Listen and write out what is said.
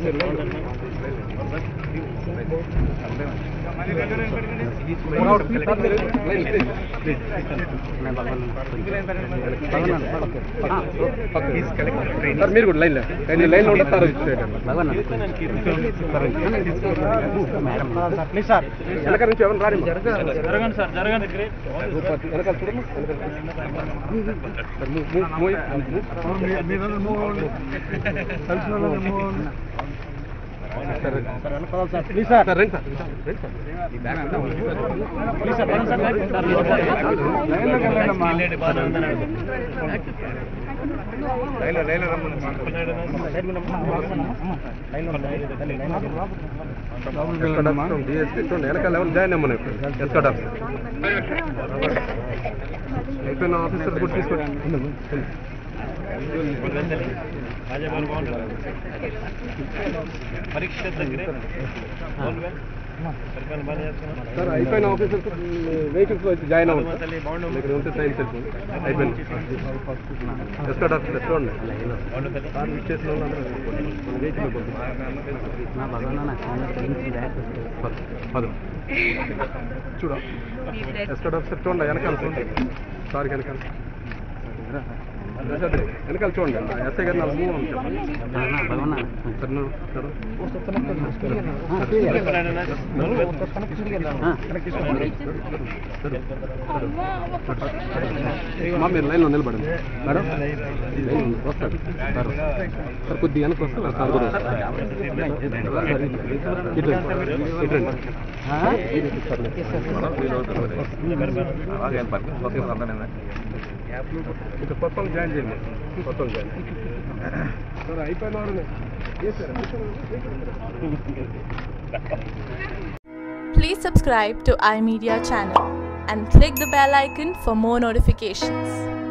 Sir మీరు కూడా లైన్లో లైన్ లైన్లో ఉంటే సార్ ఇచ్చేయండి ప్లీజ్ సార్ వెనక నుంచి ఎవరు రాని జరగండి సార్ జరగండి వెనకాల చూడమ్మా sir, move, move, move, move. Sir sir please sir sir రండి సార్ రండి సార్ ఈ బ్యాగ్ ఉందా? ప్లీజ్ సార్ రండి సార్ లైన్లోకి వెళ్ళండమ్మా. లైన్లో లైన్లో రమ్మని డిఎస్పీ చూడండి వెనకాల ఎవరు జాయిన్ అమ్మను ఎస్కాట్ ఆఫీసర్ అయిపోయిన ఆఫీసర్ కూడా తీసుకోండి పరీక్ష దగ్గరే సార్ అయిపోయిన ఆఫీసర్ వెహికల్స్ వచ్చి జాయిన్ అవ్వండి ఇక్కడ ఉంటే టైం తెలుసు అయిపోయింది ఎస్కాట్ ఆఫీసర్ చూడండి సార్ ఇచ్చేసిన వాళ్ళు అందరూ వెహికల్ పద చూడ ఎస్కాట్ ఆఫీసర్ చూడండి వెనకాల చూడండి సార్ వెనకాల వెనకాల చూడండి ఎస్ఐ గారు నాకు మూవ్ సార్ నువ్వు సార్ మా మీరు లైన్లో నిలబడండి మేడం లైన్ వస్తారు సార్ సార్ కొద్దిగా వెనక్కి వస్తారు సార్ కూడా వస్తారు. ఇటు రండి. ఇటు రండి. ఇటు కొత్త వాళ్ళు జాయిన్ చేయండి కొత్త వాళ్ళు జాయిన్ సార్ అయిపోయిన వారు Please subscribe to iMedia channel and click the bell icon for more notifications.